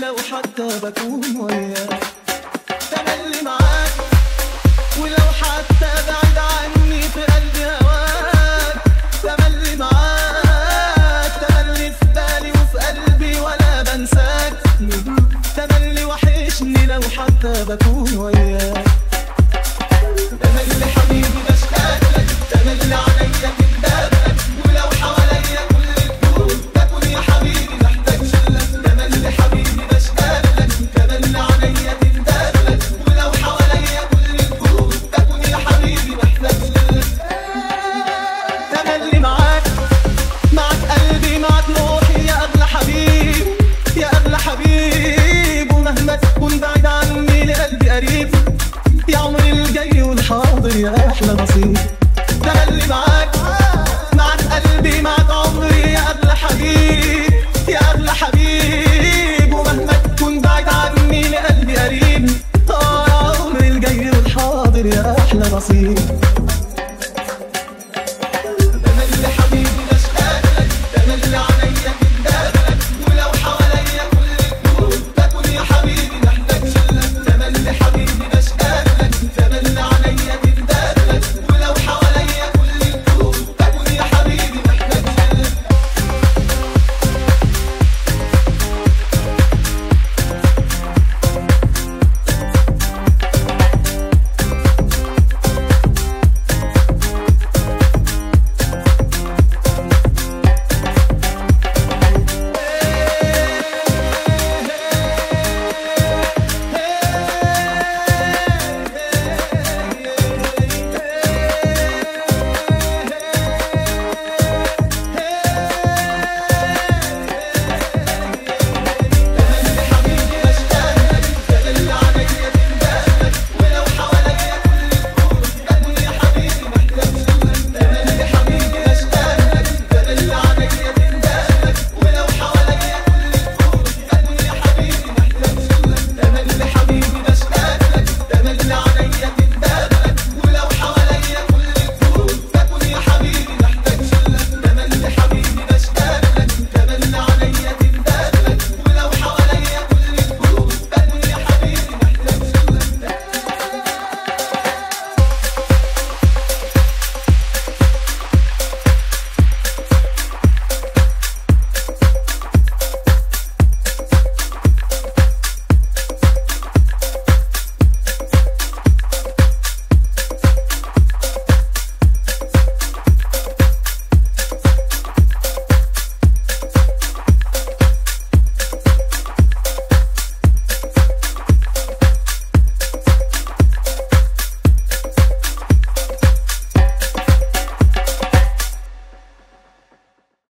لو حتى بكون وياك تملي معاك ولو حتى بعد عني في قلبي هواك تملي معاك تملي في بالي وفي قلبي ولا بنساك تملي وحشني لو حتى بكون وياك تملي حبيبي بشتاق لك تملي عليا كدابك ولو حواليا كل الكون بكون يا حبيبي محتاج لك تملي حبيبي بشتاق لك تملي عليا كدابك ولو حواليا كل الكون بكون يا حبيبي محتاج لك تملي معاك معك قلبي معك روحي يا اغلى حبيب يا اغلى حبيب ومهما تكون بعيد عني لقلبي قريب يا عمري الجاي والحاضر يا احلى نصيب تملي معاك معك قلبي معك عمري يا اغلى حبيب يا اغلى حبيب ومهما تكون بعيد عني لقلبي قريب اه يا عمري الجاي والحاضر يا احلى نصيب